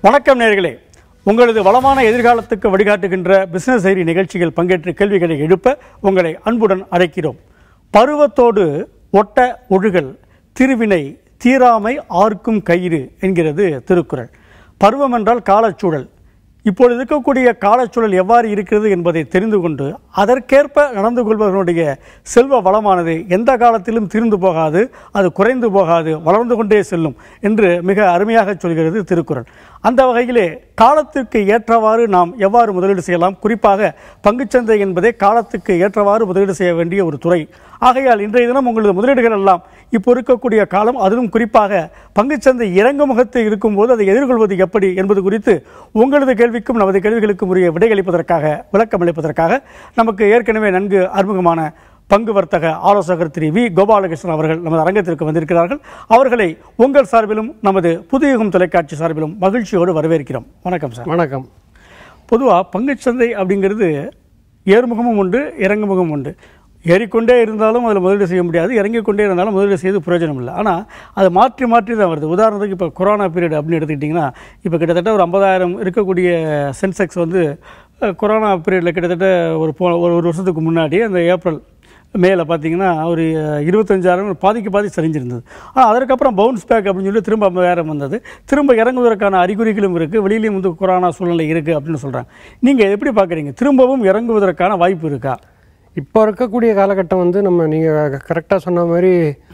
வணக்கம் நேர்களே உங்களது வளமான எதிர்காலத்துக்கு வழிகாட்டுகின்ற பிசினஸ் ஐரி நிகழ்ச்சியில் பங்கேற்று கேள்விகளை எழுப்ப உங்களை அன்புடன் அழைக்கிறோம் பருவத்தோடு ஒட்ட ஒழுகல் திருவினை தீராமை ஆர்க்கும் கயிறு என்கிறது திருக்குறள் பருவம் என்றால் காலச்சூழல் இப்பொழுது இருக்கக்கூடிய காலச்சூழல் எவ்வாறு இருக்கிறது என்பதை தெரிந்து கொண்டு அதற்கேற்ப நடந்து கொள்பவர்களுடைய செல்வ வளமானது எந்த காலத்திலும் தீர்ந்து போகாது அது குறைந்து போகாது வளர்ந்து கொண்டே செல்லும் என்று மிக அருமையாக சொல்கிறது திருக்குறள் அந்த வகையிலே காலத்திற்கு ஏற்றவாறு நாம் எவ்வாறு முதலீடு செய்யலாம் குறிப்பாக பங்குச்சந்தை என்பதே காலத்துக்கு ஏற்றவாறு முதலீடு செய்ய வேண்டிய ஒரு துறை ஆகையால் இன்றைய தினம் உங்களது முதலீடுகள் எல்லாம் இப்போ இருக்கக்கூடிய காலம் அதிலும் குறிப்பாக பங்குச்சந்தை இறங்கு முகத்தில் இருக்கும்போது அதை எதிர்கொள்வது எப்படி என்பது குறித்து உங்களது கேள்விக்கும் நமது கேள்விகளுக்கும் உரிய விடையளிப்பதற்காக விளக்கம் அளிப்பதற்காக நமக்கு ஏற்கனவே நன்கு அறிமுகமான பங்கு வர்த்தக ஆலோசகர் திரு வி கோபாலகிருஷ்ணன் அவர்கள் நமது அரங்கத்திற்கு வந்திருக்கிறார்கள் அவர்களை உங்கள் சார்பிலும் நமது புதியகம் தொலைக்காட்சி சார்பிலும் மகிழ்ச்சியோடு வரவேற்கிறோம் வணக்கம் சார் வணக்கம் பொதுவாக பங்குச்சந்தை அப்படிங்கிறது ஏறுமுகமும் உண்டு இறங்குமுகம் உண்டு ஏறிக்கொண்டே இருந்தாலும் அதில் முதலீடு செய்ய முடியாது இறங்கிக் கொண்டே இருந்தாலும் முதலீடு செய்து பிரயோஜனம் இல்லை ஆனால் அது மாற்றி மாற்றி தான் வருது உதாரணத்துக்கு இப்போ கொரோனா பீரியட் அப்படின்னு எடுத்துக்கிட்டிங்கன்னா இப்போ கிட்டத்தட்ட ஒரு ஐம்பதாயிரம் இருக்கக்கூடிய சென்செக்ஸ் வந்து அஹ், கொரோனா பீரியடில் கிட்டத்தட்ட ஒரு போ ஒரு ஒரு வருஷத்துக்கு முன்னாடி அந்த ஏப்ரல் மேலே பார்த்தீங்கன்னா ஒரு அஹ், இருபத்தஞ்சாயிரம் பாதிக்கு பாதி சரிஞ்சிருந்தது ஆனால் அதற்கப்புறம் பவுன்ஸ் பேக் அப்படின்னு சொல்லி திரும்ப ஐம்பதாயிரம் வந்தது திரும்ப இறங்குவதற்கான அறிகுறிகளும் இருக்குது வெளியிலையும் வந்து கொரோனா சூழ்நிலை இருக்குது அப்படின்னு சொல்கிறாங்க நீங்கள் எப்படி பார்க்குறீங்க திரும்பவும் இறங்குவதற்கான வாய்ப்பு இருக்கா இப்போ இருக்கக்கூடிய காலகட்டம் வந்து நம்ம நீங்கள் கரெக்டாக சொன்ன மாதிரி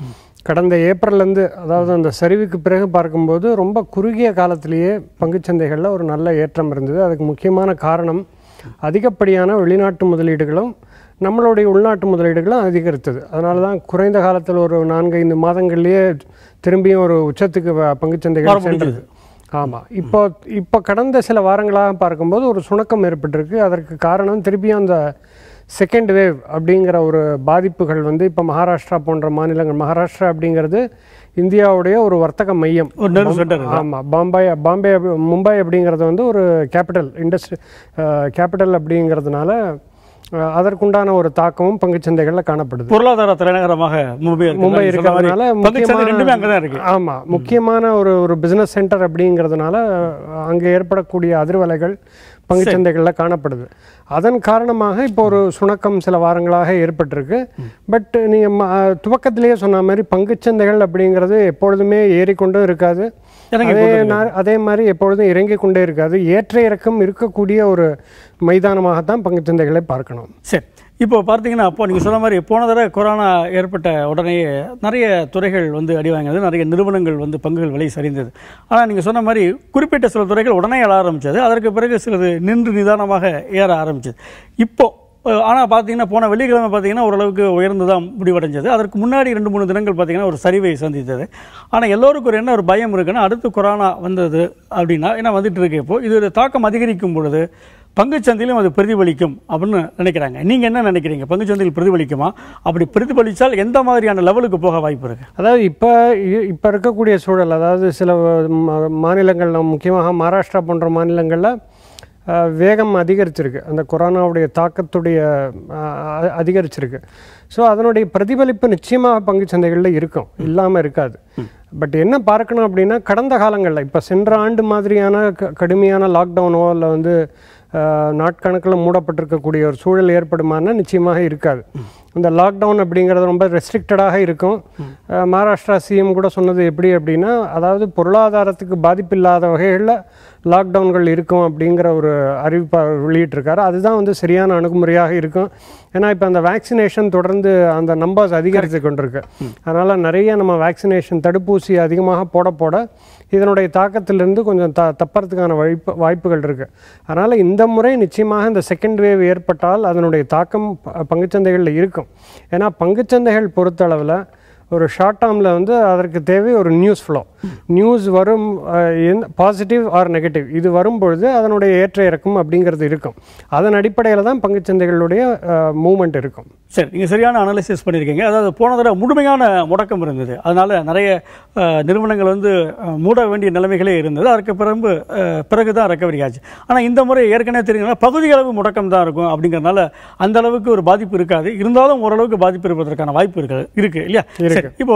கடந்த ஏப்ரல்லேருந்து அதாவது அந்த சரிவுக்கு பிறகு பார்க்கும்போது ரொம்ப குறுகிய காலத்திலேயே பங்குச்சந்தைகளில் ஒரு நல்ல ஏற்றம் இருந்தது அதுக்கு முக்கியமான காரணம் அதிகப்படியான வெளிநாட்டு முதலீடுகளும் நம்மளுடைய உள்நாட்டு முதலீடுகளும் அதிகரித்தது அதனால தான் குறைந்த காலத்தில் ஒரு நான்கு ஐந்து மாதங்கள்லேயே திரும்பியும் ஒரு உச்சத்துக்கு வ- வர பங்குச்சந்தைகள் முடிஞ்சது. சென்றது ஆமாம் இப்போ இப்போ கடந்த சில வாரங்களாக பார்க்கும்போது ஒரு சுணக்கம் ஏற்பட்டிருக்கு அதற்கு காரணம் திருப்பியும் அந்த செகண்ட் வேவ் அப்படிங்கிற ஒரு பாதிப்புகள் வந்து இப்போ மகாராஷ்டிரா போன்ற மாநிலங்கள் மகாராஷ்டிரா அப்படிங்கிறது இந்தியாவுடைய ஒரு வர்த்தக மையம் ஒரு nerve center இது. ஆமாம் பாம்பே பாம்பே அப்படி- மும்பை அப்படிங்கிறது வந்து ஒரு கேபிட்டல் இண்டஸ்ட்ரி கேபிட்டல் அப்படிங்கிறதுனால அஹ், அதற்குண்டான ஒரு தாக்கமும் பங்குச்சந்தைகளில் காணப்படுது பொருளாதார தலைநகரமாக மும்பை இருக்கு. மும்பை நீங்க சொன்ன மாதிரி இருக்கிறதுனால பங்குச்சந்தை ரெண்டுமே அங்கே தான் இருக்கு ஆமா முக்கியமான ஒரு ஒரு பிசினஸ் சென்டர் அப்படிங்கிறதுனால அஹ், அங்கே ஏற்படக்கூடிய அதிர்வலைகள் பங்குச்சந்தைகளில் காணப்படுது அதன் காரணமாக இப்போ ஒரு சுணக்கம் சில வாரங்களாக ஏற்பட்டிருக்கு பட் நீங்கள் ம- அஹ், துவக்கத்திலேயே சொன்ன மாதிரி பங்குச்சந்தைகள் அப்படிங்கிறது எப்பொழுதுமே ஏறிக்கொண்டும் இருக்காது இறங்கி அதே நா- அதே மாதிரி எப்பொழுதும் இறங்கி கொண்டே இருக்காது ஏற்ற இறக்கம் இருக்கக்கூடிய ஒரு மைதானமாகத்தான் பங்குச்சந்தைகளை பார்க்கணும் சரி இப்போ பார்த்தீங்கன்னா அப்போ நீங்கள் சொன்ன மாதிரி போன தடவை கொரோனா ஏற்பட்ட உடனேயே நிறைய துறைகள் வந்து அடி வாங்கினது நிறைய நிறுவனங்கள் வந்து பங்குகள் விலை சரிந்தது ஆனால் நீங்கள் சொன்ன மாதிரி குறிப்பிட்ட சில துறைகள் உடனே எழ ஆரம்பிச்சது அதற்கு பிறகு சிலது நின்று நிதானமாக ஏற ஆரம்பிச்சது இப்போ ஆனால் பார்த்தீங்கன்னா போன வெள்ளிக்கிழமை பார்த்தீங்கன்னா ஓரளவுக்கு உயர்ந்து தான் முடிவடைஞ்சது அதற்கு முன்னாடி ரெண்டு மூணு தினங்கள் பார்த்தீங்கன்னா ஒரு சரிவை சந்தித்தது ஆனால் எல்லோருக்கும் ஒரு என்ன ஒரு பயம் இருக்குன்னா அடுத்து கொரோனா வந்தது அப்படின்னா என்ன வந்துட்டு இருக்கு இப்போ இது தாக்கம் அதிகரிக்கும் பொழுது பங்குச்சந்தையிலும் அது பிரதிபலிக்கும் அப்படின்னு நினைக்கிறாங்க நீங்க என்ன நினைக்கிறீங்க பங்குச்சந்தையில் பிரதிபலிக்குமா அப்படி பிரதிபலித்தால் எந்த மாதிரியான லெவலுக்கு போக வாய்ப்பு இருக்கு அதாவது இப்போ இப்போ இருக்கக்கூடிய சூழல் அதாவது சில ம- மாநிலங்கள் நம்ம முக்கியமாக மகாராஷ்டிரா போன்ற மாநிலங்களில் அஹ், வேகம் அதிகரிச்சிருக்கு அந்த கொரோனாவுடைய தாக்கத்துடைய அஹ், அ- அதிகரிச்சிருக்கு ஸோ அதனுடைய பிரதிபலிப்பு நிச்சயமாக பங்குச் சந்தைகளில் இருக்கும் இல்லாமல் இருக்காது பட் என்ன பார்க்கணும் அப்படின்னா கடந்த காலங்களில் இப்போ சென்ற ஆண்டு மாதிரியான க- கடுமையான லாக்டவுனோ இல்லை வந்து அஹ், நாட்கணக்கில் மூடப்பட்டிருக்கக்கூடிய ஒரு சூழல் ஏற்படுமானா நிச்சயமாக இருக்காது இந்த லாக்டவுன் அப்படிங்கிறது ரொம்ப ரெஸ்ட்ரிக்டடாக இருக்கும் அஹ், மகாராஷ்டிரா சிஎம் கூட சொன்னது எப்படி அப்படின்னா அதாவது பொருளாதாரத்துக்கு பாதிப்பில்லாத வகைகளில் லாக்டவுன்கள் இருக்கும் அப்படிங்கிற ஒரு அறிவிப்பை வெளியிட்டிருக்காரு அதுதான் வந்து சரியான அணுகுமுறையாக இருக்கும் ஏன்னா இப்போ அந்த வேக்சினேஷன் தொடர்ந்து அந்த நம்பர்ஸ் அதிகரித்து கொண்டிருக்கு அதனால் நிறைய நம்ம வேக்சினேஷன் தடுப்பூசி அதிகமாக போட போட இதனுடைய தாக்கத்திலிருந்து கொஞ்சம் த தப்பறதுக்கான வாய்ப்பு வாய்ப்புகள் இருக்குது அதனால் இந்த முறை நிச்சயமாக இந்த செகண்ட் வேவ் ஏற்பட்டால் அதனுடைய தாக்கம் ப- பங்குச்சந்தைகளில் இருக்கும் ஏன்னா பங்குச்சந்தைகள் பொறுத்தளவில் ஒரு ஷார்ட் டேர்மில் வந்து அதற்கு தேவை ஒரு நியூஸ் ஃப்ளோ நியூஸ் வரும் பாசிட்டிவ் ஆர் நெகட்டிவ் இது வரும்பொழுது அதனுடைய ஏற்ற இறக்கம் அப்படிங்கிறது இருக்கும் அதன் அடிப்படையில் தான் பங்குச்சந்தைகளுடைய மூவ்மெண்ட் இருக்கும் சரி நீங்கள் சரியான அனாலிசிஸ் பண்ணியிருக்கீங்க அதாவது போன தடவை முழுமையான முடக்கம் இருந்தது அதனால நிறைய அஹ், நிறுவனங்கள் வந்து அஹ், மூட வேண்டிய நிலைமைகளே இருந்தது அதற்கு பிறகு அஹ், பிறகு தான் ரெக்கவரி ஆச்சு ஆனால் இந்த முறை ஏற்கனவே தெரியுங்கன்னா பகுதி அளவு முடக்கம் தான் இருக்கும் அப்படிங்கறதுனால அந்த அளவுக்கு ஒரு பாதிப்பு இருக்காது இருந்தாலும் ஓரளவுக்கு பாதிப்பு இருப்பதற்கான வாய்ப்பு இருக்கு இருக்கு இல்லையா சரி இப்போ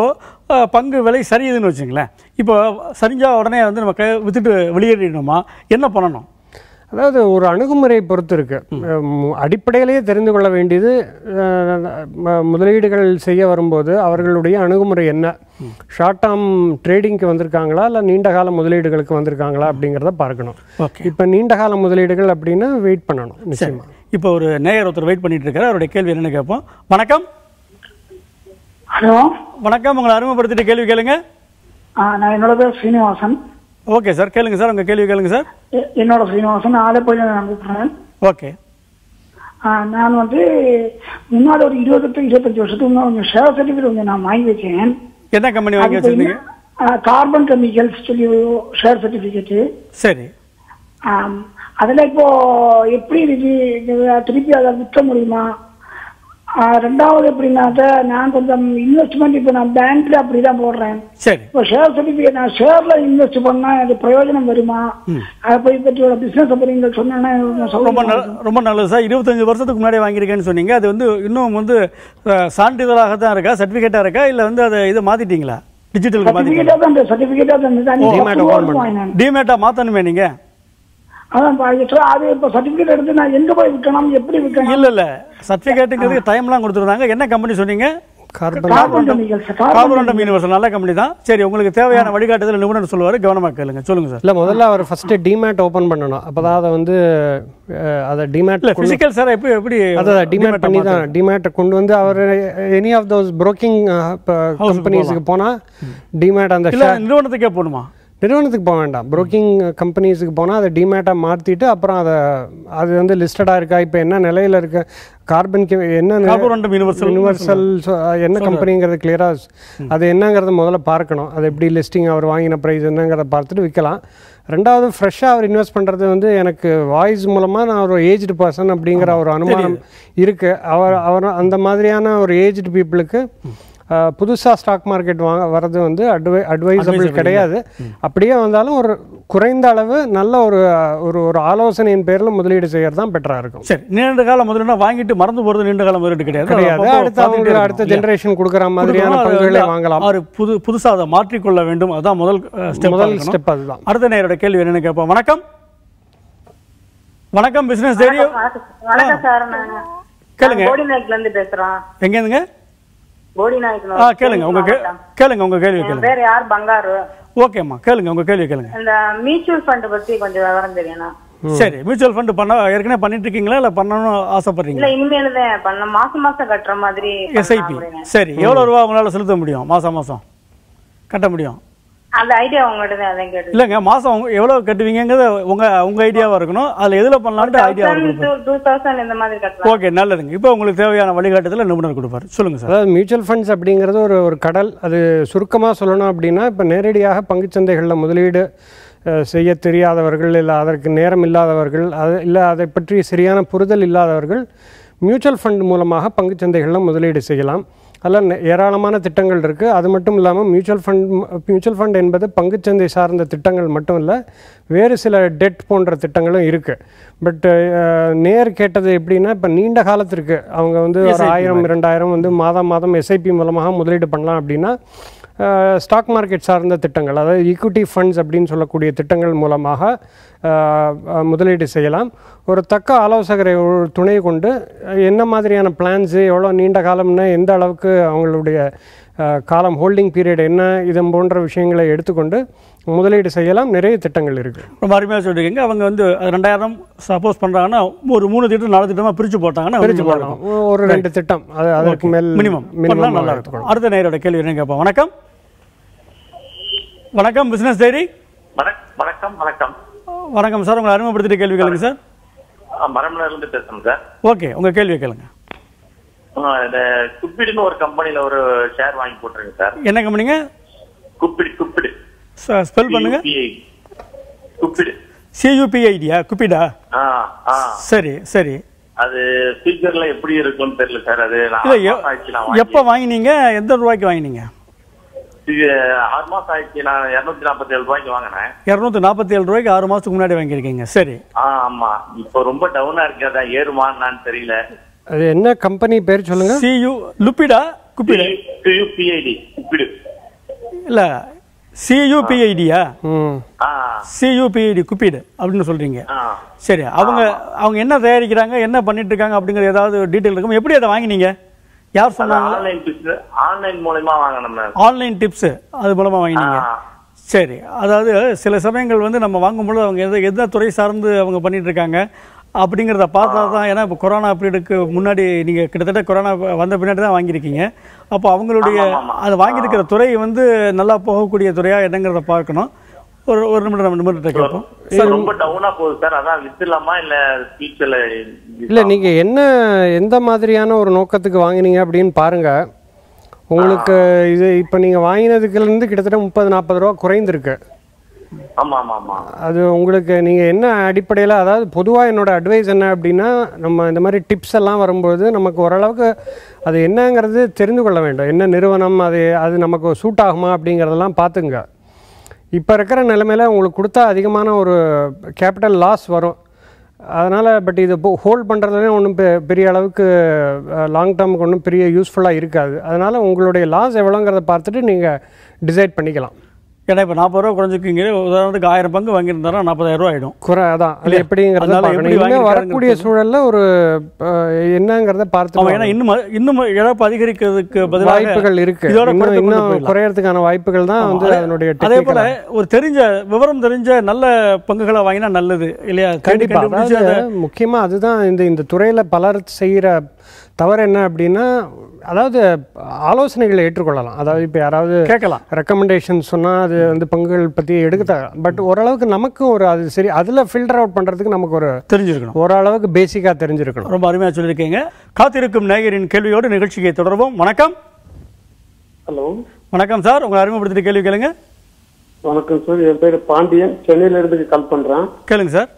அஹ், பங்கு விலை சரியுதுன்னு வச்சுங்களேன் இப்போ சரிஞ்சா உடனே வந்து நம்ம க வித்துட்டு வெளியேறிடணுமா என்ன பண்ணணும் அதாவது ஒரு அணுகுமுறை பொறுத்து இருக்கு ம், அடிப்படையிலேயே தெரிந்து கொள்ள வேண்டியது அஹ், ம- முதலீடுகள் செய்ய வரும்போது அவர்களுடைய அணுகுமுறை என்ன ஷார்ட் டேர்ம் ட்ரேடிங்க்கு வந்திருக்காங்களா இல்லை நீண்ட கால முதலீடுகளுக்கு வந்திருக்காங்களா அப்படிங்கிறத பார்க்கணும் ஓகே இப்போ நீண்ட கால முதலீடுகள் அப்படின்னா வெயிட் பண்ணணும் நிச்சயமா இப்போ ஒரு நேயர் ஒருத்தர் வெயிட் பண்ணிட்டு இருக்காரு அவருடைய கேள்வி என்னன்னு கேட்போம் வணக்கம் ஹலோ வணக்கம் உங்களை அறிமுகப்படுத்திட்டு கேள்வி கேளுங்க ஆ, நான் என்னோட பேர் ஸ்ரீனிவாசன் ஓகே சார் கேளுங்க சார் உங்க கேள்வி கேளுங்க சார் எ- என்னோட ஸ்ரீனிவாசன் ஆலப்பையில நான் கூப்பிடுறேன் ஓகே ஆ, நான் வந்து முன்னாடி ஒரு இருபத்தெட்டு இருபத்தஞ்சு வருஷத்துக்கு முன்னாடி கொஞ்சம் ஷேர் சர்டிஃபிகேட் கொஞ்சம் நான் வாங்கி வச்சேன் என்ன கம்பெனி வாங்கி வச்சிருந்தீங்க கார்பன் கெமிக்கல்ஸ் சொல்லி ஷேர் சர்டிஃபிகேட்டு சரி அதில் இப்போ எப்படி இருக்கு இது திருப்பி அதை விற்க முடியுமா ஆ, ரெண்டாவது எப்படின்னாக்க நான் கொஞ்சம் இன்வெஸ்ட்மெண்ட் இப்போ நான் பேங்க்ல அப்படிதான் போடுறேன் சரி இப்போ ஷேர் சர்டிஃபிகேட் நான் ஷேர்ல இன்வெஸ்ட் பண்ணா அது பிரயோஜனம் வருமா அதை போய் பற்றியோட பிசினஸ் பத்தி நீங்க சொன்னா ரொம்ப நல்ல ரொம்ப நல்லது சார் இருபத்தஞ்சு வருஷத்துக்கு முன்னாடி வாங்கியிருக்கேன்னு சொன்னீங்க அது வந்து இன்னும் வந்து அஹ், சான்றிதழாக தான் இருக்கா சர்டிஃபிகேட்டாக இருக்கா இல்லை வந்து அதை இதை மாற்றிட்டீங்களா டிஜிட்டலுக்கு மாற்றிட்டீங்களா சர்டிஃபிகேட்டா தான் சர்டிஃபிகேட்டா தான் Demat open பண்ணணும். டிமேட்டாக மாற்றணுமே நீங்கள் அதான் பா, இது அது இப்போ சர்டிஃபிகேட் எடுத்து நான் எங்க போய் விற்கணும் எப்படி விற்கணும் இல்லை இல்லை சர்டிஃபிகேட்டுங்கிறது டைம்லாம் கொடுத்துருந்தாங்க என்ன கம்பெனி சொன்னீங்க carbon carbon chemicals Carborundum Universal நல்ல கம்பெனி தான் சரி உங்களுக்கு தேவையான வழிகாட்டுதல் நிபுணர் சொல்லுவார் கவனமாக கேளுங்க சொல்லுங்க சார் இல்லை முதல்ல அவர் ஃபஸ்ட்டு டிமேட் ஓப்பன் பண்ணணும் அப்போ தான் அதை வந்து அஹ், அதை டிமேட் இல்லை ஃபிசிக்கல் சார் எப்படி எப்படி அதான் டிமேட் பண்ணி தான் டிமேட்டை கொண்டு வந்து அவர் எனி ஆஃப் தோஸ் broking கம்பெனிஸுக்கு போனால் டிமேட் அந்த இல்லை நிறுவனத்துக்கே போகணுமா நிறுவனத்துக்கு போக வேண்டாம் broking கம்பெனிஸுக்கு போனால் அதை டிமேட்டாக மாற்றிட்டு அப்புறம் அதை அது வந்து லிஸ்டடாக இருக்கா இப்போ என்ன நிலையில் இருக்கு கார்பன் என்ன நிலை- கார்பரண்டம் யூனிவர்சல் யூனிவர்சல் சொ- என்ன கம்பெனிங்கிறது கிளியராக அது என்னங்கிறத முதல்ல பார்க்கணும் அது எப்படி லிஸ்டிங் அவர் வாங்கின ப்ரைஸ் என்னங்கிறத பார்த்துட்டு விற்கலாம் ரெண்டாவது ஃப்ரெஷ்ஷாக அவர் இன்வெஸ்ட் பண்ணுறது வந்து எனக்கு வாய்ஸ் மூலமாக நான் ஒரு ஏஜ்டு பர்சன் அப்படிங்கிற ஒரு அனுமானம் இருக்குது அவர் அவர் அந்த மாதிரியான ஒரு ஏஜ்டு பீப்புளுக்கு புதுசாக ஸ்டாக் மார்க்கெட் வாங்க வர்றது வந்து அட்வை அட்வைசபிள் கிடையாது அப்படியே வந்தாலும் ஒரு குறைந்த அளவு நல்ல ஒரு ஒரு ஒரு ஆலோசனையின் பேரில் முதலீடு செய்யறது தான் பெட்டராக இருக்கும் சரி நீண்ட கால முதலீடுனா வாங்கிட்டு மறந்து போகிறது நீண்ட கால முதலீடு கிடையாது கிடையாது அப்பப்போ அடுத்த பார்த்துட்டே அவங்களுக்கு அடுத்த இருக்கணும். ஜெனரேஷன் கொடுக்குற மாதிரியான கொடுக்கணும், அது பங்குகளை வந்து வாங்கலாம் அவர் புது புதுசா அதை மாற்றிக்கொள்ள வேண்டும் அதுதான் முதல் ஸ்டெப் முதல் ஸ்டெப் அதுதான் அடுத்த நேரோட கேள்வி என்னன்னு கேட்போம் வணக்கம் வணக்கம் பிசினஸ் தெரியும் வணக்கம் வணக்கம் சார் நாங்க கேளுங்க. போடி நாயக்ல இருந்து பேசுறோம் எங்க இருந்துங்க போடி நாயக் ஆ கேளுங்க உங்க கே- கேளுங்க உங்க கேள்வி என் கேளுங்க பேர் யார் பங்காரு ஓகேம்மா கேளுங்க உங்க கேள்வி கேளுங்க இந்த மியூச்சுவல் ஃபண்ட் பத்தி கொஞ்சம் விவரம் தெரியணும் சரி மியூச்சுவல் ஃபண்ட் பண்ண ஏற்கனவே பண்ணிட்டு இருக்கீங்களா இல்ல பண்ணணும்னு ஆசைப்படுறீங்களா இல்ல இனிமேல் தான் பண்ண மாசம் மாசம் கட்டுற மாதிரி எஸ்ஐபி பண்ணலாம் அப்படின்னு. சரி எவ்வளவு ரூபா உங்களால செலுத்த முடியும் மாசம் மாசம் கட்ட முடியும் அந்த ஐடியா உங்ககிட்ட தான் அதான் கேட்டு இல்லைங்க மாசம் உங்க- எவ்வளவு கட்டுவீங்கிறது உங்க உங்க ஐடியாவா இருக்கணும் அதுல எதுல பண்ணலாம்னு ஐடியா கொடுப்பாரு டூ தௌசண்ட் இந்த மாதிரி கட்டலாம் ஓகே நல்லதுங்க இப்போ உங்களுக்கு தேவையான வழிகாட்டுதல நிபுணர் கொடுப்பாரு சொல்லுங்க சார் அதாவது மியூச்சுவல் ஃபண்ட்ஸ் அப்படிங்கிறது ஒரு ஒரு கடல் அது சுருக்கமாக சொல்லணும் அப்படின்னா இப்போ நேரடியாக பங்குச்சந்தைகளில் முதலீடு அஹ், செய்ய தெரியாதவர்கள் இல்லை அதற்கு நேரம் இல்லாதவர்கள் அது இல்லை அதை பற்றி சரியான புரிதல் இல்லாதவர்கள் மியூச்சுவல் ஃபண்ட் மூலமாக பங்குச்சந்தைகளில் முதலீடு செய்யலாம் அதில் நெ- ஏராளமான திட்டங்கள் இருக்குது அது மட்டும் இல்லாமல் மியூச்சுவல் ஃபண்ட் மியூச்சுவல் ஃபண்ட் என்பது பங்குச்சந்தை சார்ந்த திட்டங்கள் மட்டும் இல்லை வேறு சில டெட் போன்ற திட்டங்களும் இருக்குது பட் நேர் கேட்டது எப்படின்னா இப்போ நீண்ட காலத்திற்கு அவங்க வந்து ஒரு ஆயிரம் இரண்டாயிரம் வந்து மாதம் மாதம் எஸ்ஐபி மூலமாக முதலீடு பண்ணலாம் அப்படின்னா ஸ்டாக் மார்க்கெட் சார்ந்த திட்டங்கள் அதாவது ஈக்விட்டி ஃபண்ட்ஸ் அப்படின்னு சொல்லக்கூடிய திட்டங்கள் மூலமாக அஹ், அஹ், முதலீடு செய்யலாம் ஒரு தக்க ஆலோசகரை ஒரு துணை கொண்டு அஹ், என்ன மாதிரியான பிளான்ஸு எவ்வளோ நீண்ட காலம்னா எந்த அளவுக்கு அவங்களுடைய அஹ், காலம் ஹோல்டிங் பீரியட் என்ன இதன் போன்ற விஷயங்களை எடுத்துக்கொண்டு முதலீடு செய்யலாம் நிறைய திட்டங்கள் இருக்குது ரொம்ப அருமையாக சொல்லிருக்கீங்க அவங்க வந்து அது ரெண்டாயிரம் சப்போஸ் பண்றாங்கன்னா ஒரு மூணு திட்டம் நாலு திட்டமா பிரிச்சு போட்டாங்கன்னா பிரிச்சு போடலாம் ஒரு ரெண்டு திட்டம் அது அதற்கு மேல் மினிமம் மினிமம் நல்லா இருக்கும் அடுத்த நேரோட கேள்வி என்ன கேட்போம் வணக்கம் வணக்கம் பிசினஸ் டைரி வணக்- வணக்கம் வணக்கம் வணக்கம் சார் உங்களை அறிமுகப்படுத்திட்டு கேள்வி கேளுங்க சார் ஆ, மரம்ல இருந்து பேசுறேன் சார் ஓகே உங்க கேள்வி கேளுங்க ஆ, இந்த குப்பிடுன்னு ஒரு கம்பெனில ஒரு ஷேர் வாங்கி போட்டுருங்க சார் என்ன கம்பெனிங்க குப்பிடு குப்பிடு ஸ்பெல் பண்ணுங்க UPI. குப்பிடு சியூபிஐடியா குப்பிடா ஆ ஆ சரி சரி அது ஃபியூச்சர்ல எப்படி இருக்கும்னு தெரியல சார் அது நான் இல்ல ஆறு எ- மாசம் ஆயிடுச்சு நான் வாங்கி. எப்போ வாங்கினீங்க எந்த ரூபாய்க்கு வாங்கினீங்க இது ஆறு மாசம் ஆயிடுச்சு நான் இருநூத்தி நாற்பத்தி ஏழு ரூபாய்க்கு வாங்கினேன் இரநூத்தி நாற்பத்தி ஏழு ரூபாய்க்கு ஆறு மாசத்துக்கு முன்னாடி வாங்கியிருக்கீங்க சரி ஆ ஆமா இப்போ ரொம்ப டவுனா இருக்கு அதான் ஏறுமான்னு தெரியல அது என்ன கம்பெனி பேர் சொல்லுங்க சியூ லுப்பிடா குப்பிடா யூபிஐடி குப்பிடு இல்லை சியூபிஐடியா ம் ஆ சியூபிஐடி குப்பீடு அப்படின்னு சொல்கிறீங்க ஆ சரி அவங்க அவங்க என்ன தயாரிக்கிறாங்க என்ன பண்ணிட்டு இருக்காங்க அப்படிங்கிற ஏதாவது டீட்டெயில் இருக்கும் எப்படி அதை வாங்கினீங்க யார் சொன்னாங்க ஆன்லைன் பிசினஸ் ஆன்லைன் மூலயமா வாங்கணும் மேம் ஆன்லைன் டிப்ஸு அது மூலமாக வாங்கினீங்க ஆ. சரி அதாவது சில சமயங்கள் வந்து நம்ம வாங்கும்பொழுது அவங்க எந்த எந்த துறை சார்ந்து அவங்க பண்ணிட்டு இருக்காங்க அப்படிங்கிறத பார்த்தா தான் ஏன்னா இப்போ கொரோனா பீரியடுக்கு முன்னாடி நீங்கள் கிட்டத்தட்ட கொரோனா வந்த பின்னாடி தான் வாங்கியிருக்கீங்க அப்போ அவங்களுடைய ஆமா, ஆமா. அது வாங்கியிருக்கிற துறை வந்து நல்லா போகக்கூடிய துறையா என்னங்கிறத பார்க்கணும் ஒரு ஒரு நிமிடம் நம்ம நிமிடத்தை கேட்போம் சார் ரொம்ப டவுனா போகுது சார் அதான் வித்துலாமா இல்ல ஃபியூச்சர்ல இல்லை நீங்கள் என்ன எந்த மாதிரியான ஒரு நோக்கத்துக்கு வாங்கினீங்க அப்படின்னு பாருங்க உங்களுக்கு இது இப்போ நீங்கள் வாங்கினதுக்குலேருந்து கிட்டத்தட்ட முப்பது நாற்பது ரூபா குறைந்திருக்கு ஆமா ஆமா ஆமா அது உங்களுக்கு நீங்கள் என்ன அடிப்படையில் அதாவது பொதுவாக என்னோட அட்வைஸ் என்ன அப்படின்னா நம்ம இந்த மாதிரி டிப்ஸ் எல்லாம் வரும்போது நமக்கு ஓரளவுக்கு அது என்னங்கிறது தெரிந்து கொள்ள வேண்டும் என்ன நிறுவனம் அது அது நமக்கு சூட் ஆகுமா அப்படிங்கிறதெல்லாம் பார்த்துங்க இப்போ இருக்கிற நிலைமையில உங்களுக்கு கொடுத்தா அதிகமான ஒரு கேபிட்டல் லாஸ் வரும் அதனால் பட் இது ஹோல்ட் பண்ணுறதுலே ஒன்றும் பெரிய அளவுக்கு லாங் டேர்முக்கு ஒன்றும் பெரிய யூஸ்ஃபுல்லாக இருக்காது அதனால் உங்களுடைய லாஸ் எவ்வளோங்கிறத பார்த்துட்டு நீங்கள் டிசைட் பண்ணிக்கலாம் ஏன்னா இப்போ நாற்பது ரூபா குறைஞ்சிருக்கீங்க உதாரணத்துக்கு ஆயிரம் பங்கு வாங்கியிருந்தாரா நாற்பதாயிரம் ரூபா ஆயிடும் குறை அதான் அது இல்லையா? எப்படிங்கிறத அதனால பார்க்கணும் எப்படி இனிமே வாங்கியிருக்காருங்கிறது வரக்கூடிய சூழல்ல ஒரு அஹ், என்னங்கிறத பார்த்து ஆமா ஏன்னா இன்னும் இன்னும் இழப்பு அதிகரிக்கிறதுக்கு பதிலாக வாய்ப்புகள் இருக்கு இதோட இன்னும் குறைத்து கொண்டு இன்னும் போயிடலாம். குறையறதுக்கான வாய்ப்புகள் தான் வந்து அதே- அதனுடைய அதே போல technical- ஒரு தெரிஞ்ச விவரம் தெரிஞ்ச நல்ல பங்குகளை வாங்கினா நல்லது இல்லையா தேடி கண்டிப்பா கண்டுபிடிச்சு அதாவது அதை- முக்கியமா அதுதான் இந்த இந்த துறையில பலர் செய்யற தவறு என்ன அப்படின்னா அதாவது ஆலோசனைகளை ஏற்றுக்கொள்ளலாம் அதாவது இப்போ யாராவது கேட்கலாம் ரெக்கமெண்டேஷன் சொன்னா அது வந்து பங்குகள் பத்தி எடுக்க பட் ஓரளவுக்கு நமக்கும் ஒரு அது சரி அதுல ஃபில்டர் அவுட் பண்றதுக்கு நமக்கு ஒரு தெரிஞ்சிருக்கணும் ஓரளவுக்கு பேசிக்கா தெரிஞ்சிருக்கணும் ரொம்ப அருமையா சொல்லியிருக்கீங்க காத்திருக்கும் நேயரின் கேள்வியோடு நிகழ்ச்சியை தொடர்வோம் வணக்கம் ஹலோ வணக்கம் சார் உங்களை அறிமுகப்படுத்திட்டு கேள்வி கேளுங்க வணக்கம் சார் என் பேர் பாண்டியன் சென்னையில இருந்து கால் பண்றேன் கேளுங்க சார்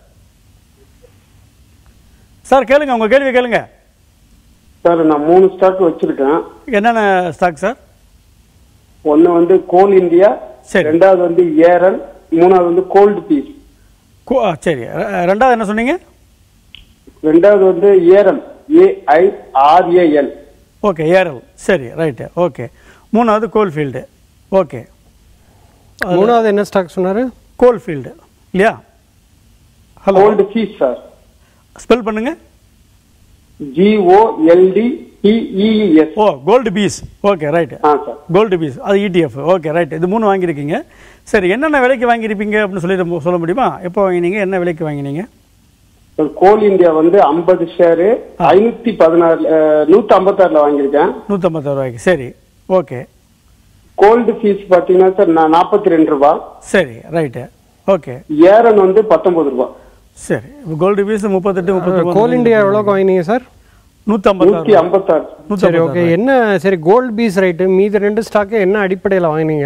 சார் கேளுங்க உங்க கேள்வி கேளுங்க சார் நான் மூணு ஸ்டாக் வச்சிருக்கேன் என்னென்ன ஸ்டாக் சார் ஒன்னு வந்து கோல் இந்தியா சரி. ரெண்டாவது வந்து ஏரல் மூணாவது வந்து கோல்டு பீஸ் கு- ஆ, சரி ரெ- ரெண்டாவது என்ன சொன்னீங்க ரெண்டாவது வந்து ஏரல் ஏஐ ஆர்ஏஎல் ஓகே ஏரல் சரி ரைட்டு ஓகே மூணாவது கோல்ஃபீல்டு ஓகே மூணாவது என்ன ஸ்டாக் சொன்னாரு கோல்ஃபீல்டு இல்லையா hello gold bees sir spell பண்ணுங்க G O L D B E S oh gold bees okay right ah sir gold bees அது இடிஎஃப் ஓகே ரைட் இது மூணு வாங்கியிருக்கீங்க சரி என்னென்ன விலைக்கு வாங்கியிருப்பீங்க அப்படின்னு சொல்லி சொல்ல முடியுமா எப்போ வாங்கினீங்க என்ன விலைக்கு வாங்கினீங்க சார், கோல் இந்தியா வந்து ஐம்பது ஷேரு ஐநூத்தி பதினாறு நூத்தி ஐம்பத்தாறுல வாங்கியிருக்கேன் நூற்றம்பத்தாறு ரூபாய்க்கு சரி ஓகே கோல்டு ஃபீஸ் பாத்தீங்கன்னா சார் நான் நாற்பத்தி ரெண்டு ரூபா சரி ரைட்டு ஓகே ஏரன் வந்து பத்தொன்பது ரூபா சரி இப்போ கோல்டு பீஸ் முப்பத்தெட்டு முப்பத்தி கோல் இந்தியா எவ்வளோக்கு வாங்கினீங்க சார் நூற்றம்பத்தாறு நூத்தி ஐம்பத்தாறு சரி ஓகே என்ன சரி கோல்ட் பீஸ் ரைட்டு மீதி ரெண்டு ஸ்டாக்கு என்ன அடிப்படையில் வாங்கினீங்க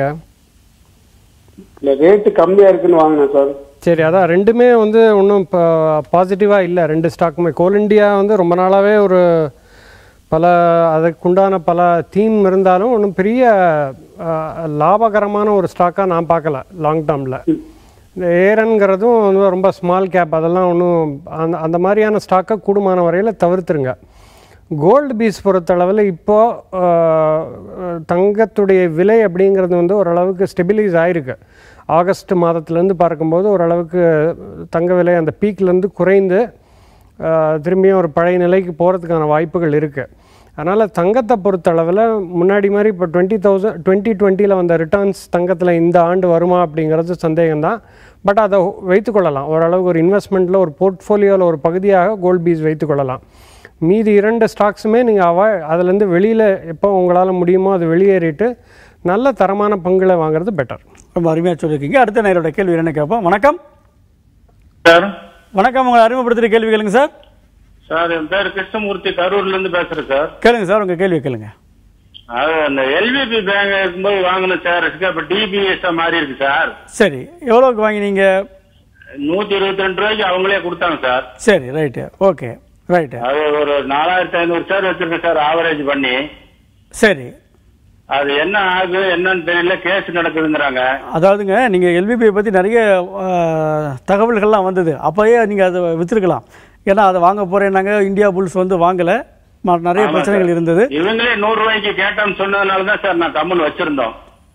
இல்ல ரேட்டு கம்மியா இருக்குன்னு வாங்கினேன் சார் சரி அதான் ரெண்டுமே வந்து ஒன்றும் இப்போ பாசிட்டிவாக இல்லை ரெண்டு ஸ்டாக்குமே கோல் இந்தியா வந்து ரொம்ப நாளாகவே ஒரு பல அதுக்குண்டான பல தீம் இருந்தாலும் ஒன்றும் பெரிய அஹ், லாபகரமான ஒரு ஸ்டாக்காக நான் பார்க்கல லாங் டேர்மில் இந்த ஏரன்கிறதும் வந்து ரொம்ப ஸ்மால் கேப் அதெல்லாம் ஒன்றும் அந்த அந்த மாதிரியான ஸ்டாக்கை கூடுமான வரையில் தவிர்த்துருங்க கோல்டு பீஸ் பொறுத்தளவில் இப்போ அஹ், அஹ், தங்கத்துடைய விலை அப்படிங்கிறது வந்து ஓரளவுக்கு ஸ்டெபிலைஸ் ஆயிருக்கு ஆகஸ்ட் மாதத்துலேருந்து பார்க்கும்போது ஓரளவுக்கு தங்க விலை அந்த பீக்லேருந்து குறைந்து அஹ், திரும்பியும் ஒரு பழைய நிலைக்கு போகிறதுக்கான வாய்ப்புகள் இருக்குது அதனால் தங்கத்தை பொறுத்தளவில் முன்னாடி மாதிரி இப்போ டுவெண்ட்டி தௌசண்ட் டுவெண்ட்டி டுவெண்ட்டியில் வந்த ரிட்டர்ன்ஸ் தங்கத்தில் இந்த ஆண்டு வருமா அப்படிங்கிறது சந்தேகம்தான் பட் அதை வைத்துக்கொள்ளலாம் ஓரளவுக்கு ஒரு இன்வெஸ்ட்மெண்ட்டில் ஒரு போர்ட்ஃபோலியோவில் ஒரு பகுதியாக கோல்ட் பீஸ் வைத்துக்கொள்ளலாம் மீதி இரண்டு ஸ்டாக்ஸுமே நீங்கள் அவ அதுலேருந்து வெளியில் எப்போ உங்களால் முடியுமோ அது வெளியேறிட்டு நல்ல தரமான பங்குகளை வாங்குறது பெட்டர் ரொம்ப அருமையாக சொல்லியிருக்கீங்க அடுத்த நேரோட கேள்வி என்ன கேட்போம் வணக்கம் சார் வணக்கம் உங்களை அறிமுகப்படுத்துகிற கேள்வி கேளுங்க சார் சார் என் பேர் கிருஷ்ணமூர்த்தி கரூர்ல இருந்து பேசுறேன் சார் கேளுங்க சார் உங்கள் கேள்வி கேளுங்க அது அந்த எல்விபி பேங்க் இருக்கும்போது வாங்கின சார் இப்ப டிபிஎஸ் மாறி இருக்கு சார் சரி எவ்வளோக்கு வாங்கினீங்க நூத்தி இருபத்தி ரெண்டு ரூபாய்க்கு அவங்களே கொடுத்தாங்க சார் சரி ரைட்டு ஓகே ரைட்டு அது ஒரு நாலாயிரத்தி ஐநூறு சார் வச்சிருக்கேன் சார் ஆவரேஜ் பண்ணி சரி அது என்ன ஆகுது என்னன்னு தெரியல கேஸ் நடக்குதுங்கிறாங்க அதாவதுங்க நீங்கள் எல்பிபியை பற்றி நிறைய ஆஹ், தகவல்கள்லாம் வந்தது அப்போயே நீங்கள் அதை விற்றுருக்கலாம் ஏன்னா அதை வாங்க போகிறேன்னாங்க இந்தியா புல்ஸ் வந்து வாங்கலை நிறைய ஆமா பிரச்சனைகள் சார். இருந்தது இவங்களே நூறு ரூபாய்க்கு கேட்டோம்னு சொன்னதுனால தான் சார் நான் கம்மல் வச்சிருந்தோம்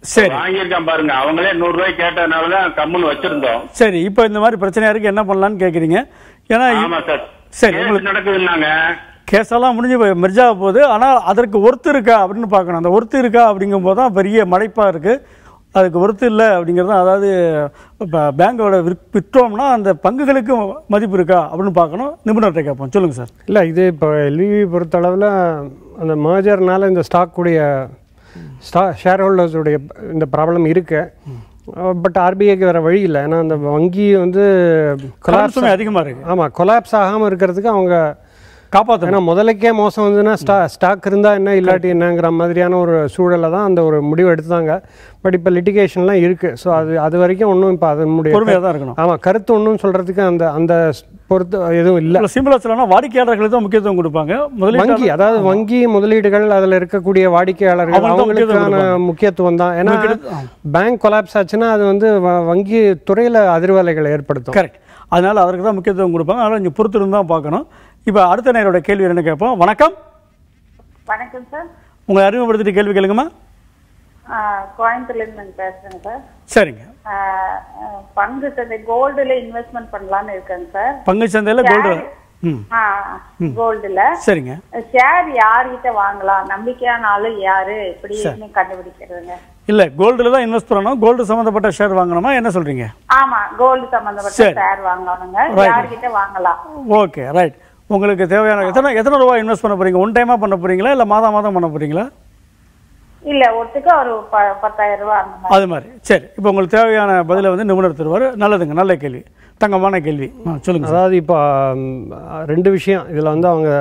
சரி வாங்கியிருக்கேன் பாருங்க அவங்களே நூறு ரூபாய் கேட்டதுனாலதான் கம்முன்னு வச்சிருந்தோம் சரி இப்போ இந்த மாதிரி பிரச்சனையா இருக்கு என்ன பண்ணலாம்னு கேட்குறீங்க ஏன்னா இ- ஆமா சார் சரி, கேஸ் உங்களுக்கு- நடக்குதுன்னாங்க கேஸெல்லாம் முடிஞ்சு போய் மெர்ஜா போகுது ஆனால் அதற்கு ஒர்த்து இருக்கா அப்படின்னு பார்க்கணும் அந்த ஒர்த்து இருக்கா அப்படிங்கும்போது தான் பெரிய மடைப்பாக இருக்குது அதுக்கு ஒர்த்து இல்லை அப்படிங்கிறது தான் அதாவது இப்போ பேங்கோட விற் விற்றோம்னா அந்த பங்குகளுக்கு மதிப்பு இருக்கா அப்படின்னு பார்க்கணும் நிபுணர்கிட்ட கேட்போம் சொல்லுங்கள் சார் இல்லை இது இப்போ எல்விவி பொறுத்தளவில் அந்த மேஜர்னால இந்த ஸ்டாக் உடைய ஸ்டா ஷேர் ஹோல்டர்ஸுடைய இந்த ப்ராப்ளம் இருக்கு பட் ஆர்பிஐக்கு வேறு வழி இல்லை ஏன்னா அந்த வங்கி வந்து கடன் கொலாப்ஸ் சுமை அதிகமாக இருக்குது ஆமாம் கொலாப்ஸ் ஆகாமல் இருக்கிறதுக்கு அவங்க காப்பாற்றணும் ஏன்னா முதலைக்கே மோசம் வந்துன்னா ஸ்டா ஸ்டாக் இருந்தால் என்ன இல்லாட்டி என்னங்கிற மாதிரியான ஒரு சூழலில் தான் அந்த ஒரு முடிவு எடுத்தாங்க பட் இப்போ லிட்டிகேஷன்லாம் இருக்குது ஸோ அது அது வரைக்கும் ஒன்றும் இப்போ அதனுடைய பொறுமையாக தான் இருக்கணும் ஆமாம் கருத்து ஒன்றும் சொல்கிறதுக்கு அந்த அந்த பொறுத்து எதுவும் இல்லை இல்லை சிம்பிளாக சொல்லணும்னா வாடிக்கையாளர்களுக்கு தான் முக்கியத்துவம் கொடுப்பாங்க வங்கி முதலீட்டு அதாவது வங்கி முதலீடுகள் அதுல இருக்கக்கூடிய வாடிக்கையாளர்கள் அவங்களுக்கு தான் முக்கியத்துவம் அவங்களுக்கான முக்கியத்துவம் தான் ஏன்னா முக்கியத்துவம், ஆ. பேங்க் கொலாப்ஸ் ஆச்சுன்னா அது வந்து வ- வங்கி துறையில அதிர்வலைகளை ஏற்படுத்தும் கரெக்ட் அதனால அதற்கு தான் முக்கியத்துவம் கொடுப்பாங்க அதனால் இங்கே பொறுத்திருந்து தான் பார்க்கணும் இப்போ அடுத்த நேரோட கேள்வி என்ன கேட்போம் வணக்கம் வணக்கம் சார் உங்களை அறிமுகப்படுத்திட்டு கேள்வி கேளுங்கம்மா கோயம்புத்தூர்ல இருந்து நாங்க பேசுறேங்க சார் சரிங்க ஆஹ் ஆஹ் பங்கு சந்தை கோல்டுல இன்வெஸ்ட்மெண்ட் பண்ணலாம்னு இருக்கேங்க சார் பங்கு சந்தையில் கோல்டு ம் கோல்டுல சரிங்க ஷேர் யார்கிட்ட வாங்கலாம் நம்பிக்கையான ஆளு யாரு இப்படின்னு கண்டுபிடிக்கிறதுங்க இல்லை கோல்டில் தான் இன்வெஸ்ட் பண்ணணும் கோல்டு சம்மந்தப்பட்ட ஷேர் வாங்கணுமா என்ன சொல்கிறீங்க ஆமா கோல்டு சம்பந்தப்பட்ட சரி. ஷேர் வாங்கணுங்க Right. யார்கிட்ட வாங்கலாம் ஓகே ரைட் உங்களுக்கு தேவையான எத்தனை எத்தனை ரூபாய் இன்வெஸ்ட் பண்ண போறீங்க ஒன் டைமாக பண்ண போறீங்களா இல்லை மாதம் மாதம் பண்ண போறீங்களா இல்ல ஒருத்துக்கு ஒரு ப- பத்தாயிரம் ரூபாய் அந்த மாதிரி அது மாதிரி சரி இப்போ உங்களுக்கு தேவையான பதிலை வந்து நிபுணர் தருவார் நல்லதுங்க நல்ல கேள்வி தங்கமான கேள்வி ஆ சொல்லுங்க சார் அதாவது இப்போ ம், ரெண்டு விஷயம் இதுல வந்து அவங்க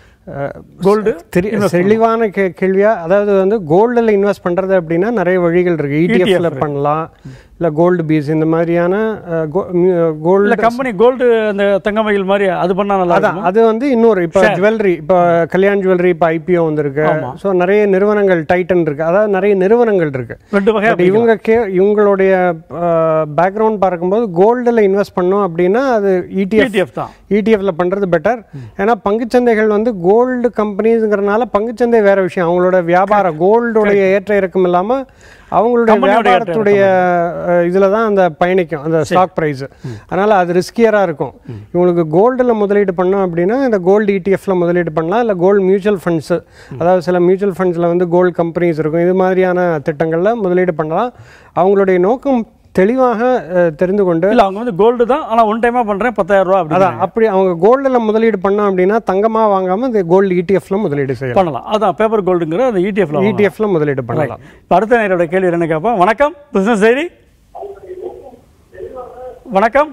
Gold தெரி தெளிவான கே கேள்வியா அதாவது வந்து கோல்டில் இன்வெஸ்ட் பண்றது அப்படின்னா நிறைய வழிகள் இருக்கு இடிஎஃப்ல இருக்கு. பண்ணலாம் இல்ல கோல்டு பீஸ் இந்த மாதிரியான இல்லை கோல்டு கம்பெனி கோல்டு அந்த தங்க மயில் மாதிரி அது பண்ணால் நல்லா அதான் இருக்கும் அது வந்து இன்னொரு இப்போ ஜுவல்லரி இப்போ கல்யாண் ஜுவல்லரி இப்போ ஐபிஓ வந்திருக்கு ஸோ நிறைய நிறுவனங்கள் டைட்டன் இருக்கு அதாவது நிறைய நிறுவனங்கள் இருக்கு ரெண்டு வகையா But இவங்க கே இவங்களுடைய பேக்ரவுண்ட் பார்க்கும்போது கோல்டில் இன்வெஸ்ட் பண்ணோம் அப்படின்னா அது இடிஎஃப் ETF தான் இடிஎஃப்ல பண்றது பெட்டர் ஏன்னா பங்குச்சந்தைகள் வந்து கோல்டு கம்பெனிங்கிறனால பங்குச்சந்தை வேற விஷயம் அவங்களோட வியாபாரம் கோல்டுடைய ஏற்ற இறக்கம் இல்லாம அவங்களுடைய கம்பெனியோட ஏற்ற வியாபாரத்துடைய அஹ், இதுல தான் அந்த பயணிக்கும் அந்த ஸ்டாக் பிரைஸ் அதனால அது ரிஸ்கியரா இருக்கும் இவங்களுக்கு கோல்டுல முதலீடு பண்ணோம் அப்படின்னா இந்த கோல்டு இடிஎஃப்ல முதலீடு பண்ணலாம் இல்ல கோல்டு மியூச்சுவல் ஃபண்ட்ஸ் அதாவது சில மியூச்சுவல் ஃபண்ட்ஸ்ல வந்து கோல்டு கம்பெனிஸ் இருக்கும் இது மாதிரியான திட்டங்கள்ல முதலீடு பண்ணலாம் அவங்களுடைய நோக்கம் தெளிவாக அஹ், தெரிந்து கொண்டு இல்லை அவங்க வந்து கோல்டு தான் ஆனால் ஒன் டைமாக பண்ணுறேன் பத்தாயிரம் ரூபா அப்படி அதான் அப்படி அவங்க கோல்டில் முதலீடு பண்ணோம் அப்படின்னா தங்கமா வாங்காம இந்த கோல்டு இடிஎஃப்ல முதலீடு செய்யலாம் பண்ணலாம் அதான் பேப்பர் கோல்டுங்கிற அந்த இடிஎஃப்ல இடிஎஃப்ல முதலீடு பண்ணலாம் இப்போ அடுத்த நேரோட கேள்வி என்ன கேட்போம் வணக்கம் பிசினஸ் செய்தி வணக்கம்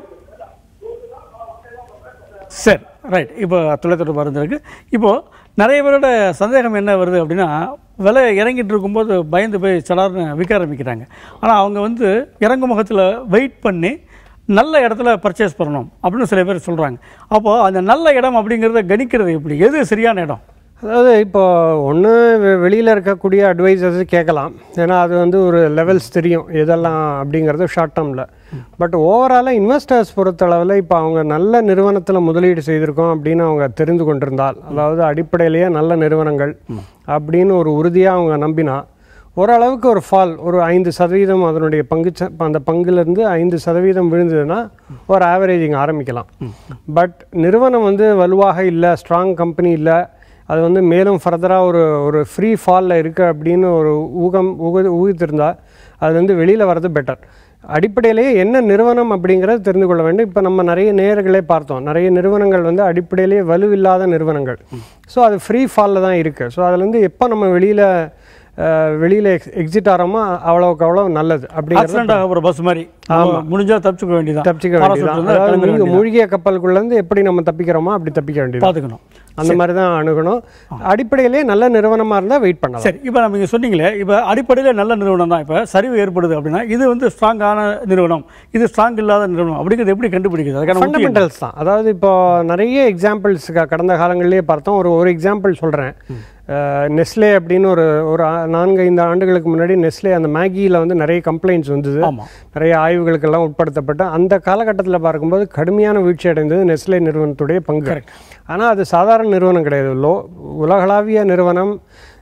சரி ரைட் இப்போ தொலைத்தொடர்பு இருந்திருக்கு இப்போ நிறைய பேரோட சந்தேகம் என்ன வருது அப்படின்னா விலை இறங்கிட்டு இருக்கும்போது பயந்து போய் சடார்னு விற்க ஆரம்பிக்கிறாங்க ஆனால் அவங்க வந்து இறங்கு முகத்தில் வெயிட் பண்ணி நல்ல இடத்துல பர்ச்சேஸ் பண்ணணும் அப்படின்னு சில பேர் சொல்கிறாங்க அப்போது அந்த நல்ல இடம் அப்படிங்கிறத கணிக்கிறது எப்படி எது சரியான இடம் அதாவது இப்போ ஒன்று வெளியில் இருக்கக்கூடிய அட்வைசர்ஸ் கேட்கலாம் ஏன்னா அது வந்து ஒரு லெவல்ஸ் தெரியும் எதெல்லாம் அப்படிங்கிறது ஷார்ட் டேர்மில் பட் ஓவராலாக இன்வெஸ்டர்ஸ் பொறுத்தளவில் இப்போ அவங்க நல்ல நிறுவனத்தில் முதலீடு செய்திருக்கோம் அப்படின்னு அவங்க தெரிந்து கொண்டிருந்தால் அதாவது அடிப்படையிலேயே நல்ல நிறுவனங்கள் அப்படின்னு ஒரு உறுதியாக அவங்க நம்பினா ஓரளவுக்கு ஒரு ஃபால் ஒரு ஐந்து சதவீதம் அதனுடைய பங்கு ச- அந்த பங்குலேருந்து ஐந்து சதவீதம் விழுந்ததுன்னா ஒரு ஆவரேஜிங் ஆரம்பிக்கலாம் பட் நிறுவனம் வந்து வலுவாக இல்லை ஸ்ட்ராங் கம்பெனி இல்லை அது வந்து மேலும் ஃபர்தராக ஒரு ஒரு ஃப்ரீ ஃபாலில் இருக்குது அப்படின்னு ஒரு ஊகம் ஊக ஊகித்திருந்தா அது வந்து வெளியில் வர்றது பெட்டர் அடிப்படையிலேயே என்ன நிறுவனம் அப்படிங்கிறத தெரிந்து கொள்ள வேண்டும் இப்போ நம்ம நிறைய நேயர்களே பார்த்தோம் நிறைய நிறுவனங்கள் வந்து அடிப்படையிலேயே வலுவில்லாத நிறுவனங்கள் ஸோ அது ஃப்ரீ ஃபாலில் தான் இருக்குது ஸோ அதுலேருந்து எப்போ நம்ம வெளியில் வெளியில் எக்ஸிட் ஆகிறோமோ அவ்வளோக்கு அவ்வளோ நல்லது அப்படிங்கிறது ஆக்சிடென்ட் ஆக ஒரு பஸ் மாதிரி நம்ம முடிஞ்சா தப்பிச்சுக்க வேண்டியதான் தப்பிச்சிக்க வேண்டியதான் அதாவது மூழ்கி- மூழ்கிய கப்பலுக்குள்ள இருந்து எப்படி நம்ம தப்பிக்கிறோமோ அப்படி தப்பிக்க வேண்டியது பார்த்துக்கணும் அந்த மாதிரி தான் அணுகணும் அடிப்படையிலே நல்ல நிறுவனமா இருந்தா வெயிட் பண்ணலாம் சரி இப்போ நம்ம இங்கே சொன்னீங்களே இப்போ அடிப்படையில் நல்ல நிறுவனம் தான் இப்போ சரிவு ஏற்படுது அப்படின்னா இது வந்து ஸ்ட்ராங்கான நிறுவனம் இது ஸ்ட்ராங் இல்லாத நிறுவனம் அப்படிங்கிறது எப்படி கண்டுபிடிக்கிறது அதுக்கான உத்தி என்ன? ஃபண்டமெண்டல்ஸ் தான் அதாவது இப்போ நிறைய எக்ஸாம்பிள்ஸ் கடந்த காலங்களிலேயே பார்த்தோம் ஒரு ஒரு எக்ஸாம்பிள் சொல்றேன் நெஸ்லே அப்படின்னு ஒரு ஒரு ஆ- நான்கு ஐந்து ஆண்டுகளுக்கு முன்னாடி நெஸ்லே அந்த மேகியில் வந்து நிறைய கம்ப்ளைண்ட்ஸ் வந்தது ஆமா. நிறைய ஆய்வுகளுக்கெல்லாம் உட்படுத்தப்பட்ட அந்த காலகட்டத்தில் பார்க்கும்போது கடுமையான வீழ்ச்சி அடைந்தது நெஸ்லே நிறுவனத்துடைய பங்கு ஆனால் அது சாதாரண நிறுவனம் கிடையாது லோ உலகளாவிய நிறுவனம்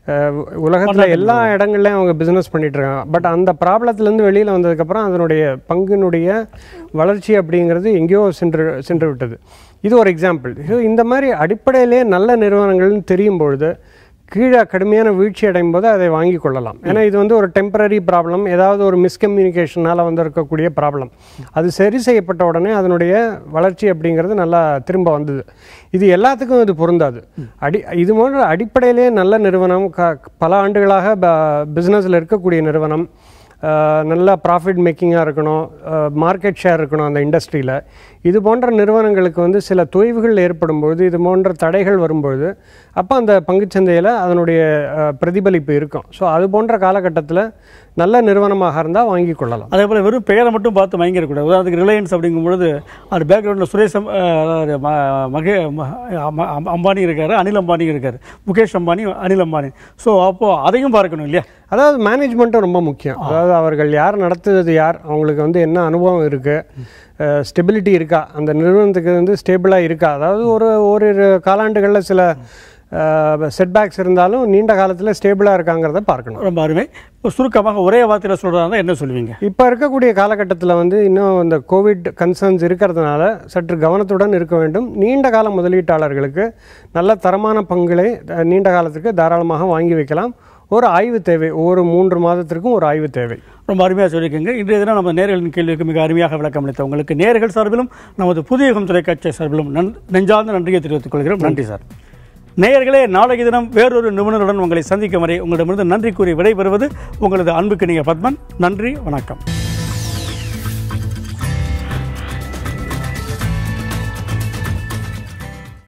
உலகத்தில் எல்லா இடங்கள்லையும் அவங்க பிஸ்னஸ் பண்ணிட்டு இருக்காங்க பட் அந்த ப்ராப்ளத்துலேருந்து வெளியில் வந்ததுக்கப்புறம் அதனுடைய பங்கினுடைய வளர்ச்சி அப்படிங்கிறது எங்கேயோ சென்று சென்று விட்டது இது ஒரு எக்ஸாம்பிள் ஸோ இந்த மாதிரி அடிப்படையிலே நல்ல நிறுவனங்கள்னு தெரியும் பொழுது கீழே கடுமையான வீழ்ச்சி அடையும் போது அதை வாங்கி கொள்ளலாம் ஏன்னா இது வந்து ஒரு டெம்பரரி ப்ராப்ளம் ஏதாவது ஒரு மிஸ்கம்யூனிகேஷனால் வந்து இருக்கக்கூடிய ப்ராப்ளம் அது சரி செய்யப்பட்ட உடனே அதனுடைய வளர்ச்சி அப்படிங்கிறது நல்லா திரும்ப வந்தது இது எல்லாத்துக்கும் இது பொருந்தாது அடி இது போன்ற அடிப்படையிலே நல்ல நிறுவனம் க பல ஆண்டுகளாக பிஸ்னஸில் இருக்கக்கூடிய நிறுவனம் அஹ், நல்ல ப்ராஃபிட் மேக்கிங்காக இருக்கணும் மார்க்கெட் ஷேர் இருக்கணும் அந்த இண்டஸ்ட்ரியில் இது போன்ற நிறுவனங்களுக்கு வந்து சில தொய்வுகள் ஏற்படும் பொழுது இது போன்ற தடைகள் வரும்பொழுது அப்போ அந்த பங்குச்சந்தையில் அதனுடைய அஹ், பிரதிபலிப்பு இருக்கும் ஸோ அது போன்ற காலகட்டத்தில் நல்ல நிறுவனமாக இருந்தால் வாங்கி கொள்ளலாம் அதே போல் வெறும் பெயரை மட்டும் பார்த்து மயங்கிடக்கூடாது உதாரணத்துக்கு ரிலையன்ஸ் அப்படிங்கும் பொழுது அது பேக்ரவுண்டில் சுரேஷ் அம்- அஹ் ம- மகே ம- அம்- அம்- அம்பானி இருக்காரு அனில் அம்பானி இருக்காரு முகேஷ் அம்பானி அனில் அம்பானி ஸோ அப்போது அதையும் பார்க்கணும் இல்லையா அதாவது மேனேஜ்மெண்ட்டும் ரொம்ப முக்கியம் அதாவது அவர்கள் யார் நடத்துவது யார் அவங்களுக்கு வந்து என்ன அனுபவம் இருக்குது ஸ்டெபிலிட்டி இருக்கா அந்த நிறுவனத்துக்கு வந்து ஸ்டேபிளாக இருக்கா அதாவது ஒரு ஓரிரு காலாண்டுகளில் சில செட்பேக்ஸ் இருந்தாலும் நீண்ட காலத்தில் ஸ்டேபிளாக இருக்காங்கிறத பார்க்கணும் ரொம்ப அருமை இப்போ சுருக்கமாக ஒரே வார்த்தையில் சொல்கிறதா என்ன சொல்லுவீங்க இப்போ இருக்கக்கூடிய காலகட்டத்தில் வந்து இன்னும் இந்த கோவிட் கன்சர்ன்ஸ் இருக்கிறதுனால சற்று கவனத்துடன் இருக்க வேண்டும் நீண்ட கால முதலீட்டாளர்களுக்கு நல்ல தரமான பங்குகளை அஹ், நீண்ட காலத்துக்கு தாராளமாக வாங்கி வைக்கலாம் ஒரு ஆய்வு தேவை ஒவ்வொரு மூன்று மாதத்திற்கும் ஒரு ஆய்வு தேவை ரொம்ப அருமையாக சொல்லியிருக்கீங்க இன்றைய தினம் நம்ம நேர்களின் கேள்விக்கு மிக அருமையாக விளக்கம் அளித்த உங்களுக்கு நேர்கள் சார்பிலும் நமது புதிய யுகம் தொலைக்காட்சி சார்பிலும் நன் நெஞ்சார்ந்த நன்றியை தெரிவித்துக் கொள்கிறோம் நன்றி சார் நேயர்களே நாளைய தினம் வேறொரு நிபுணருடன் உங்களை சந்திக்கும் வரை உங்களிடமிருந்து நன்றி கூறி விடைபெறுவது உங்களது அன்புக்கு நீங்கள் பத்மன் நன்றி வணக்கம்